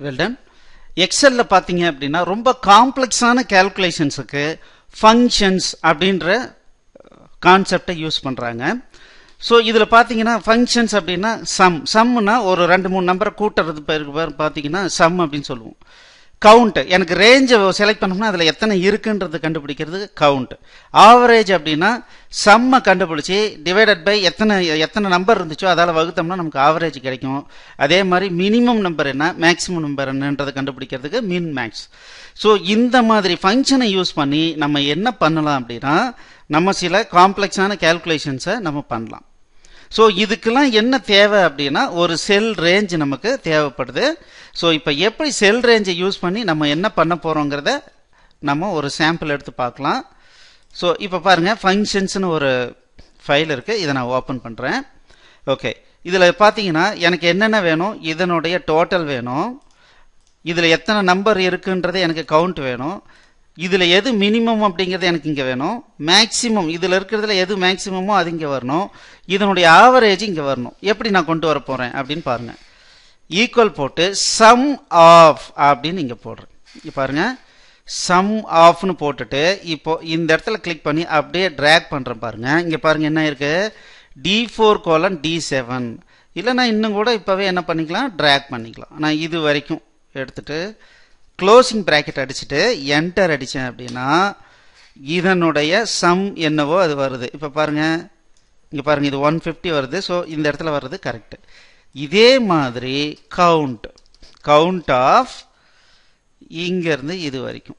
well done எக்ஸல்ல பார்த்தீங்க அப்படின்னா ரொம்ப காம்ப்ளெக்ஸான கேல்குலேஷன்ஸுக்கு ஃபங்க்ஷன்ஸ் அப்படின்ற கான்செப்டை யூஸ் பண்ணுறாங்க ஸோ இதில் பார்த்தீங்கன்னா ஃபங்க்ஷன்ஸ் அப்படின்னா சம் சம்னா ஒரு ரெண்டு மூணு நம்பரை கூட்டுறது பேருக்கு பேர் பார்த்தீங்கன்னா சம் அப்படின்னு சொல்லுவோம் கவுண்ட் எனக்கு ரேஞ்சை செலக்ட் பண்ணோம்னா அதில் எத்தனை இருக்குன்றது கண்டுபிடிக்கிறது கவுண்ட் ஆவரேஜ் அப்படின்னா சம்மை கண்டுபிடிச்சி டிவைடட் பை எத்தனை எத்தனை நம்பர் இருந்துச்சோ அதால் வகுத்தோம்னா நமக்கு ஆவரேஜ் கிடைக்கும் அதே மாதிரி மினிமம் நம்பர் என்ன மேக்ஸிமம் நம்பர் என்னன்றதை கண்டுபிடிக்கிறதுக்கு மின் மேக்ஸ் ஸோ இந்த மாதிரி ஃபங்க்ஷனை யூஸ் பண்ணி நம்ம என்ன பண்ணலாம் அப்படின்னா நம்ம சில காம்ப்ளெக்ஸான கேல்குலேஷன்ஸை நம்ம பண்ணலாம் ஸோ இதுக்கெல்லாம் என்ன தேவை அப்படின்னா ஒரு செல் ரேஞ்ச் நமக்கு தேவைப்படுது ஸோ இப்போ எப்படி செல் ரேஞ்சை யூஸ் பண்ணி நம்ம என்ன பண்ண போகிறோங்கிறத நம்ம ஒரு சாம்பிள் எடுத்து பார்க்கலாம் ஸோ இப்போ பாருங்கள் ஃபங்க்ஷன்ஸ்னு ஒரு ஃபைல் இருக்குது இதை நான் ஓப்பன் பண்ணுறேன் ஓகே இதில் பார்த்தீங்கன்னா எனக்கு என்னென்ன வேணும் இதனுடைய டோட்டல் வேணும் இதில் எத்தனை நம்பர் இருக்குன்றது எனக்கு கவுண்ட் வேணும் இதில் எது மினிமம் அப்படிங்கிறது எனக்கு இங்கே வேணும் மேக்ஸிமம் இதில் இருக்கிறதுல எது மேக்ஸிமமோ அது இங்கே வரணும் இதனுடைய ஆவரேஜ் இங்கே வரணும் எப்படி நான் கொண்டு வர போகிறேன் அப்படின்னு பாருங்கள் ஈக்குவல் போட்டு சம் ஆஃப் அப்படின்னு இங்கே போடுறேன் இங்கே பாருங்கள் சம் ஆஃப்னு போட்டுட்டு இப்போ இந்த இடத்துல கிளிக் பண்ணி அப்படியே ட்ராக் பண்ணுறேன் பாருங்கள் இங்கே பாருங்கள் என்ன இருக்குது D four colon D seven இல்லைனா இன்னும் கூட இப்போவே என்ன பண்ணிக்கலாம் ட்ராக் பண்ணிக்கலாம் நான் இது வரைக்கும் எடுத்துட்டு க்ளோசிங் ப்ராக்கெட் அடிச்சுட்டு என்டர் அடித்தேன் அப்படின்னா இதனுடைய சம் என்னவோ அது வருது இப்போ பாருங்கள் இங்கே பாருங்கள் இது ஒன் ஃபிஃப்டி வருது ஸோ இந்த இடத்துல வர்றது கரெக்டு இதே மாதிரி கவுண்ட் கவுண்ட் ஆஃப் இங்கேருந்து இது வரைக்கும்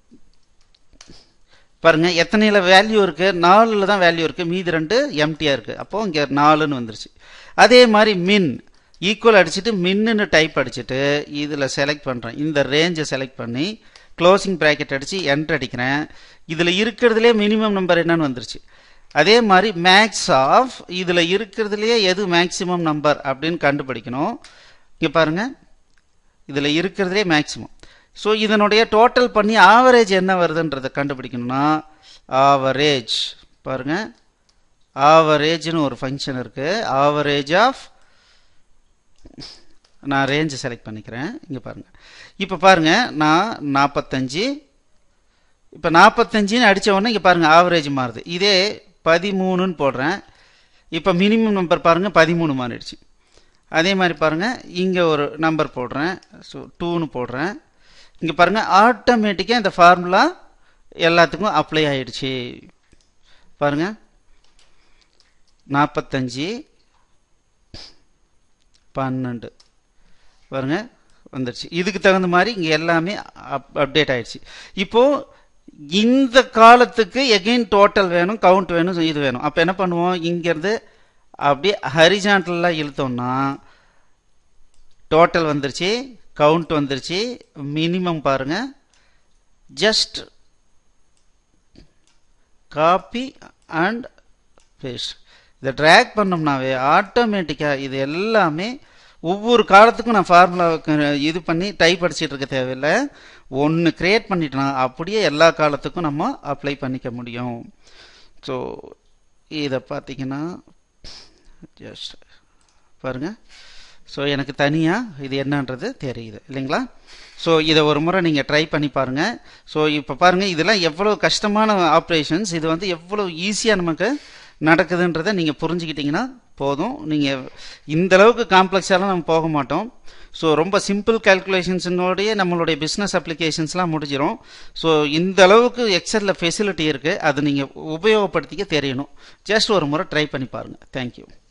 பாருங்க எத்தனையில் வேல்யூ இருக்கு நாலில் தான் வேல்யூ இருக்கு மீதி ரெண்டு எம்டியாக இருக்கு அப்போ இங்கே நாலுன்னு வந்துருச்சு அதே மாதிரி மின் ஈக்குவல் அடிச்சுட்டு மின்னு டைப் அடிச்சுட்டு இதில் செலக்ட் பண்ணுறேன் இந்த ரேஞ்சை செலக்ட் பண்ணி க்ளோசிங் ப்ராக்கெட் அடித்து என்ட்ரு அடிக்கிறேன் இதில் இருக்கிறதுலே மினிமம் நம்பர் என்னன்னு வந்துருச்சு அதே மாதிரி மேக்ஸ் ஆஃப் இதில் இருக்கிறதுலையே எது மேக்ஸிமம் நம்பர் அப்படின்னு கண்டுபிடிக்கணும் இங்கே பாருங்கள் இதில் இருக்கிறதுலே மேக்ஸிமம் ஸோ இதனுடைய டோட்டல் பண்ணி ஆவரேஜ் என்ன வருதுன்றதை கண்டுபிடிக்கணும்னா ஆவரேஜ் பாருங்கள் ஆவரேஜ்னு ஒரு ஃபங்க்ஷன் இருக்குது ஆவரேஜ் ஆஃப் நான் ரேஞ்சு செலக்ட் பண்ணிக்கிறேன் இங்கே பாருங்கள் இப்போ பாருங்கள் நான் நாற்பத்தஞ்சு இப்போ நாற்பத்தஞ்சுன்னு அடித்த உடனே இங்கே பாருங்கள் ஆவரேஜ் மாறுது இதே பதிமூணுன்னு போடுறேன் இப்போ மினிமம் நம்பர் பாருங்கள் பதிமூணு மாறிடுச்சு அதே மாதிரி பாருங்கள் இங்கே ஒரு நம்பர் போடுறேன் ஸோ டூன்னு போடுறேன் இங்கே பாருங்கள் ஆட்டோமேட்டிக்காக இந்த ஃபார்முலா எல்லாத்துக்கும் அப்ளை ஆகிடுச்சு பாருங்கள் நாற்பத்தஞ்சு பன்னெண்டு பாருங்க வந்துடுச்சு இதுக்கு தகுந்த மாதிரி இங்கே எல்லாமே அப் அப்டேட் ஆயிடுச்சு இப்போது இந்த காலத்துக்கு எகெயின் டோட்டல் வேணும் கவுண்ட் வேணும் இது வேணும் அப்போ என்ன பண்ணுவோம் இங்கேருந்து அப்படியே ஹரிஜான்டலாக இழுத்தோம்னா டோட்டல் வந்துருச்சு கவுண்ட் வந்துருச்சு மினிமம் பாருங்க ஜஸ்ட் காப்பி அண்ட் பேஸ்ட் இதை ட்ராக் பண்ணோம்னாவே ஆட்டோமேட்டிக்காக இது எல்லாமே ஒவ்வொரு காலத்துக்கும் நான் ஃபார்முலாவுக்கு இது பண்ணி டைப் அடிச்சிட்டு இருக்க தேவையில்லை ஒன்று க்ரியேட் பண்ணிட்டோம்னா அப்படியே எல்லா காலத்துக்கும் நம்ம அப்ளை பண்ணிக்க முடியும் ஸோ இதை பார்த்தீங்கன்னா ஜஸ்ட் பாருங்கள் ஸோ எனக்கு தனியாக இது என்னன்றது தெரியுது இல்லைங்களா ஸோ இதை ஒரு முறை நீங்கள் ட்ரை பண்ணி பாருங்கள் ஸோ இப்போ பாருங்கள் இதெல்லாம் எவ்வளோ கஷ்டமான ஆப்ரேஷன்ஸ் இது வந்து எவ்வளோ ஈஸியாக நமக்கு நடக்குதுன்றதை நீங்கள் புரிஞ்சுக்கிட்டிங்கன்னா போதும் நீங்கள் இந்த அளவுக்கு காம்ப்ளெக்ஸாலாம் நம்ம போக மாட்டோம் ஸோ ரொம்ப சிம்பிள் கேல்குலேஷன்ஸினோடைய நம்மளுடைய பிஸ்னஸ் அப்ளிகேஷன்ஸ்லாம் முடிஞ்சிடும் ஸோ இந்த அளவுக்கு எக்ஸலில் ஃபெசிலிட்டி இருக்குது அது நீங்கள் உபயோகப்படுத்திக்க தெரியணும் ஜஸ்ட் ஒரு முறை ட்ரை பண்ணி பாருங்கள் தேங்க்யூ